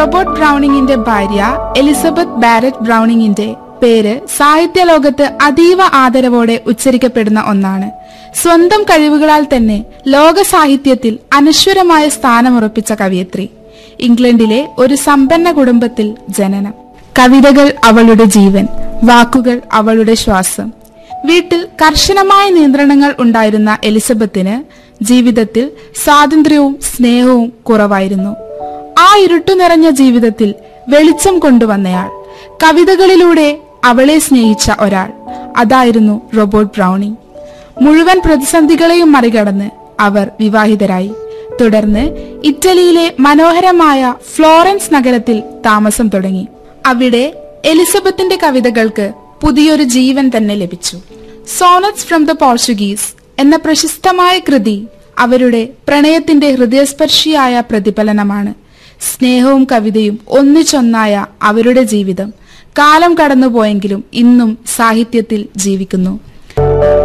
Robert ബ്രൗണിങ്ങിന്റെ ഭാര്യ Elizabeth Barrett ബ്രൗണിങ്ങിന്റെ പേര് സാഹിത്യലോകത്ത് അതീവ ആദരവോടെ ഉച്ചരിക്കപ്പെടുന്ന ഒന്നാണ് സ്വന്തം കഴിവുകളാൽ തന്നെ ലോക സാഹിത്യത്തിൽ അനശ്വരമായ സ്ഥാനമുറപ്പിച്ച കവിയത്രി ഇംഗ്ലണ്ടിലെ ഒരു സമ്പന്ന കുടുംബത്തിൽ ജനനം കവിതകൾ അവളുടെ ജീവൻ വാക്കുകൾ അവളുടെ ശ്വാസം വീട്ടിൽ കർശനമായ നിയന്ത്രണങ്ങൾ ഉണ്ടായിരുന്ന എലിസബത്തിന് ജീവിതത്തിൽ സ്വാതന്ത്ര്യവും സ്നേഹവും കുറവായിരുന്നു ആ ഇരുട്ടു നിറഞ്ഞ ജീവിതത്തിൽ വെളിച്ചം കൊണ്ടുവന്നയാൾ കവിതകളിലൂടെ അവളെ സ്നേഹിച്ച ഒരാൾ അതായിരുന്നു റോബോട്ട് ബ്രൗണിംഗ് മുഴുവൻ പ്രതിസന്ധികളെയും മറികടന്ന് അവർ വിവാഹിതരായി തുടർന്ന് ഇറ്റലിയിലെ മനോഹരമായ ഫ്ലോറൻസ് നഗരത്തിൽ താമസം തുടങ്ങി അവിടെ എലിസബത്തിന്റെ കവിതകൾക്ക് പുതിയൊരു ജീവൻ തന്നെ ലഭിച്ചു സോണറ്റ്സ് ഫ്രം ദ പോർച്ചുഗീസ് എന്ന പ്രശസ്തമായ കൃതി അവരുടെ പ്രണയത്തിന്റെ ഹൃദയസ്പർശിയായ പ്രതിഫലനമാണ് സ്നേഹവും കവിതയും ഒന്നിച്ചൊന്നായ അവരുടെ ജീവിതം കാലം കടന്നുപോയെങ്കിലും ഇന്നും സാഹിത്യത്തിൽ ജീവിക്കുന്നു